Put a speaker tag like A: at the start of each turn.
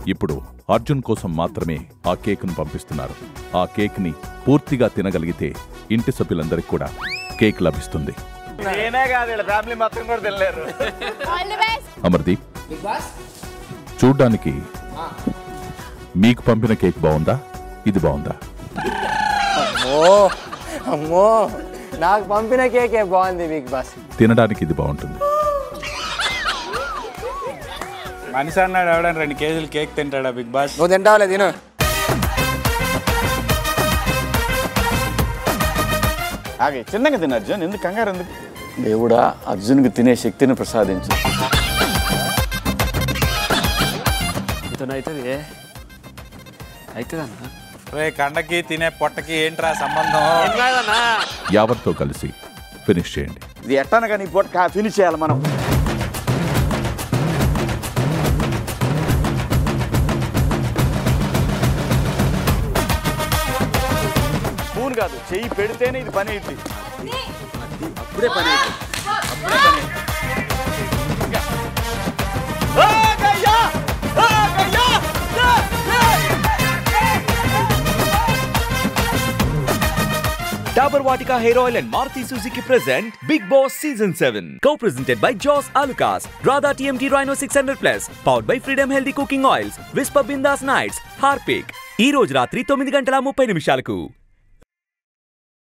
A: ఇప్పుడు అర్జున్ కోసం మాత్రమే ఆ కేక్ను పంపిస్తున్నారు ఆ కేక్ని పూర్తిగా తినగలిగితే ఇంటి సభ్యులందరికీ కూడా కేక్ లభిస్తుంది
B: నేనే కాదు వీళ్ళ ఫ్యామిలీ మొత్తం కూడా తినలేరు
C: ఆల్ ది బెస్ట్
A: అమర్దీప్ చూడ్డానికి మీకు పంపిన కేక్ బాగుందా ఇది బాగుందా
D: అమ్మో అమ్మో నాకు పంపిన కేకే బాగుంది బిగ్ బాస్
A: తినడానికి ఇది బాగుంటుంది
E: మనిషి అన్నాడు ఎవడని రెండు కేజీలు కేక్ తింటాడా బిగ్ బాస్
D: నువ్వు తింటావులే తిను
B: ఆగే చిన్నగా తిన అర్జున్ ఎందుకు కంగారు ఎందుకు దేవుడా అర్జున్కి తినే శక్తిని ప్రసాదించు
F: అవుతుంది అవుతుందన్నా
E: రే కండకి తినే పొట్టకి ఏంట్రా సంబంధం
A: యావత్తో కలిసి ఫినిష్ చేయండి
B: ఇది ఎట్టనగా నీ పూట ఫినిష్ చేయాలి మనం స్పూన్ కాదు చెయ్యి పెడితేనే ఇది పని అయింది అప్పుడే పని అయింది అప్పుడే పని అయింది. ఇంకా. ఆ, గయ్యా! ఆ, గయ్యా! లే, లే!
G: Dabur Vatika Hair Oil and Maruti Suzuki present Big Boss Season 7. Co-presented by Joss Alucas, Radha TMT Rhino 600 Plus, powered by Freedom Healthy Cooking Oils, Whisper Bindas Nights, Harpic. ఈ రోజు రాత్రి తొమ్మిది గంటల ముప్పై నిమిషాలకు